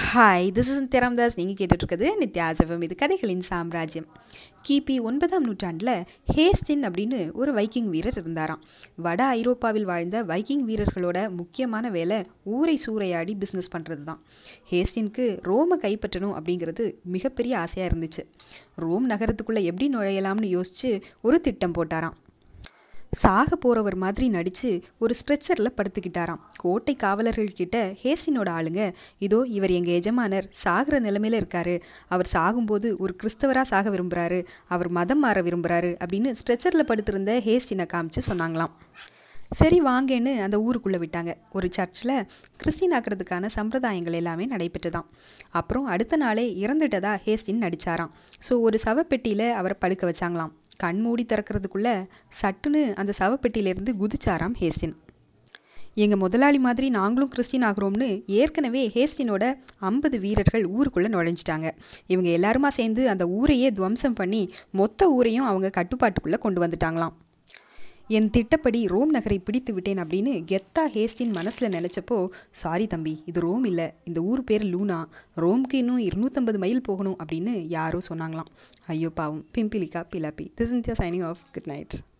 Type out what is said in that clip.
hi this is திறம்தாஸ் நீங்கள் கேட்டுட்ருக்குது நித்யாசவம் இது கதைகளின் சாம்ராஜ்யம் கிபி ஒன்பதாம் நூற்றாண்டில் ஹேஸ்டின் அப்படின்னு ஒரு வைக்கிங் வீரர் இருந்தாராம் வட ஐரோப்பாவில் வாழ்ந்த வைக்கிங் வீரர்களோட முக்கியமான வேலை ஊரை சூறையாடி பிஸ்னஸ் பண்ணுறது தான் ஹேஸ்டினுக்கு ரோமை கைப்பற்றணும் அப்படிங்கிறது மிகப்பெரிய ஆசையாக இருந்துச்சு ரோம் நகரத்துக்குள்ளே எப்படி நுழையலாம்னு யோசித்து ஒரு திட்டம் போட்டாராம் சாக போகிறவர் மாதிரி நடித்து ஒரு ஸ்ட்ரெச்சரில் படுத்துக்கிட்டாராம் கோட்டை காவலர்கள் கிட்ட ஹேஸ்டினோட ஆளுங்க இதோ இவர் எங்கள் எஜமானர் சாகிற நிலைமையில் இருக்காரு அவர் சாகும்போது ஒரு கிறிஸ்தவராக சாக விரும்புகிறாரு அவர் மதம் மாற விரும்புகிறாரு அப்படின்னு ஸ்ட்ரெச்சரில் படுத்திருந்த ஹேஸ்டினை காமிச்சு சொன்னாங்களாம் சரி வாங்கன்னு அந்த ஊருக்குள்ளே விட்டாங்க ஒரு சர்ச்சில் கிறிஸ்டின் ஆக்கிறதுக்கான சம்பிரதாயங்கள் எல்லாமே நடைபெற்றுதான் அப்புறம் அடுத்த நாளே இறந்துட்டதா ஹேஸ்டின் நடித்தாராம் ஸோ ஒரு சவப்பெட்டியில் அவரை படுக்க வச்சாங்களாம் கண் மூடி திறக்கிறதுக்குள்ள சட்டுன்னு அந்த சவப்பெட்டியிலேருந்து குதிச்சாராம் ஹேஸ்டின் எங்கள் முதலாளி மாதிரி நாங்களும் கிறிஸ்டின் ஆகிறோம்னு ஏற்கனவே ஹேஸ்டினோட ஐம்பது வீரர்கள் ஊருக்குள்ளே நுழைஞ்சிட்டாங்க இவங்க எல்லாருமா சேர்ந்து அந்த ஊரையே துவம்சம் பண்ணி மொத்த ஊரையும் அவங்க கட்டுப்பாட்டுக்குள்ளே கொண்டு வந்துட்டாங்களாம் என் திட்டப்படி ரோம் நகரை பிடித்து விட்டேன் அப்படின்னு கெத்தா ஹேஸ்டின் மனசில் நினச்சப்போ சாரி தம்பி இது ரோம் இல்லை இந்த ஊர் பேர் லூனா ரோம்க்கு இன்னும் இருநூற்றம்பது மைல் போகணும் அப்படின்னு யாரோ சொன்னாங்களாம் ஐயோ பாவம் பிம்பிலிக்கா பிலாப்பி this India shining off good night